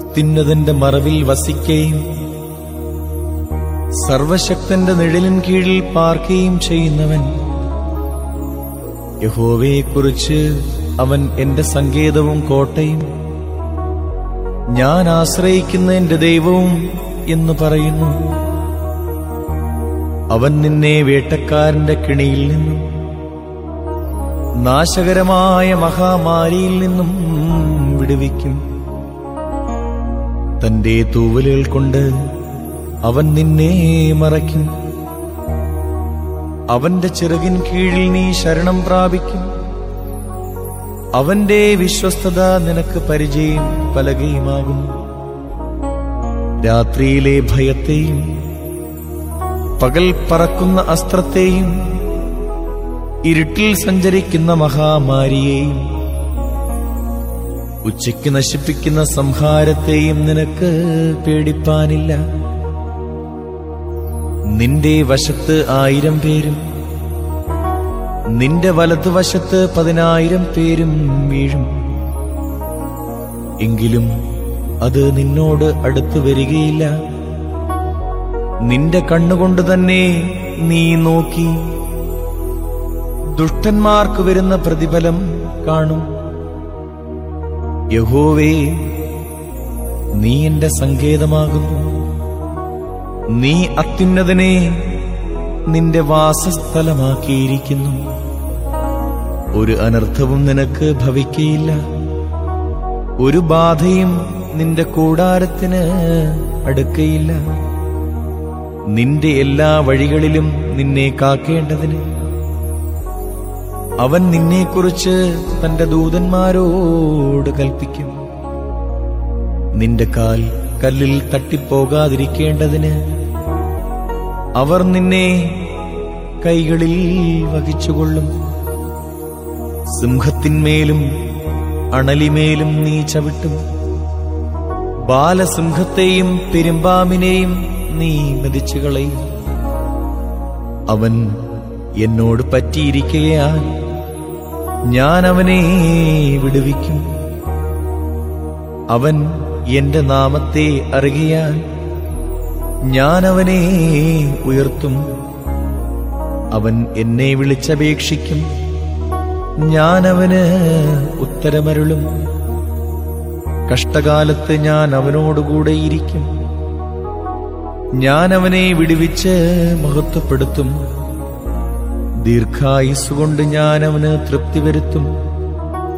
അത്യുന്നതന്റെ മറവിൽ വസിക്കുകയും സർവശക്തന്റെ നിഴലിൻ കീഴിൽ പാർക്കുകയും ചെയ്യുന്നവൻ യഹോവയെക്കുറിച്ച് അവൻ എന്റെ സങ്കേതവും കോട്ടയും ഞാൻ ആശ്രയിക്കുന്ന എന്റെ ദൈവവും എന്ന് പറയുന്നു അവൻ നിന്നെ വേട്ടക്കാരന്റെ കിണിയിൽ നിന്നും നാശകരമായ മഹാമാരിയിൽ നിന്നും വിടുവിക്കും തന്റെ തൂവലുകൾ കൊണ്ട് അവൻ നിന്നെ മറയ്ക്കും അവന്റെ ചിറകിൻ കീഴിൽ നീ ശരണം പ്രാപിക്കും അവന്റെ വിശ്വസ്തത നിനക്ക് പരിചയം പലകയുമാകും രാത്രിയിലെ ഭയത്തെയും പകൽ പറക്കുന്ന അസ്ത്രത്തെയും ഇരുട്ടിൽ സഞ്ചരിക്കുന്ന മഹാമാരിയെയും ഉച്ചയ്ക്ക് നശിപ്പിക്കുന്ന സംഹാരത്തെയും നിനക്ക് പേടിപ്പാനില്ല നിന്റെ വശത്ത് ആയിരം പേരും നിന്റെ വലതുവശത്ത് പതിനായിരം പേരും വീഴും എങ്കിലും അത് നിന്നോട് അടുത്തു വരികയില്ല നിന്റെ കണ്ണുകൊണ്ട് തന്നെ നീ നോക്കി ദുഷ്ടന്മാർക്ക് വരുന്ന പ്രതിഫലം കാണും യഹോവേ നീ എന്റെ സങ്കേതമാകുന്നു നീ അത്യുന്നതനെ നിന്റെ വാസസ്ഥലമാക്കിയിരിക്കുന്നു ഒരു അനർത്ഥവും നിനക്ക് ഭവിക്കയില്ല ഒരു ബാധയും നിന്റെ കൂടാരത്തിന് അടുക്കയില്ല നിന്റെ എല്ലാ വഴികളിലും നിന്നെ കാക്കേണ്ടതിന് അവൻ നിന്നെക്കുറിച്ച് തന്റെ ദൂതന്മാരോട് കൽപ്പിക്കും നിന്റെ കാൽ കല്ലിൽ തട്ടിപ്പോകാതിരിക്കേണ്ടതിന് അവർ നിന്നെ കൈകളിൽ വഹിച്ചുകൊള്ളും സിംഹത്തിന്മേലും അണലിമേലും നീ ചവിട്ടും ബാലസിംഹത്തെയും പെരുമ്പാമ്പിനെയും നീ മെതിച്ചു കളയും അവൻ എന്നോട് പറ്റിയിരിക്കയാൽ ഞാൻ അവനെ വിടുവിക്കും അവൻ എന്റെ നാമത്തെ അറിയാൻ ഞാൻ അവനെ ഉയർത്തും അവൻ എന്നെ വിളിച്ചപേക്ഷിക്കും ഞാൻ അവന് ഉത്തരമരുളും കഷ്ടകാലത്ത് ഞാൻ അവനോടുകൂടെ ഇരിക്കും ഞാൻ അവനെ വിടുവിച്ച് മഹത്വപ്പെടുത്തും ദീർഘായുസ്സുകൊണ്ട് ഞാൻ അവന് തൃപ്തി വരുത്തും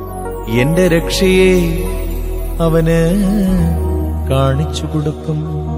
എന്റെ രക്ഷയെ അവന് കാണിച്ചു കൊടുക്കും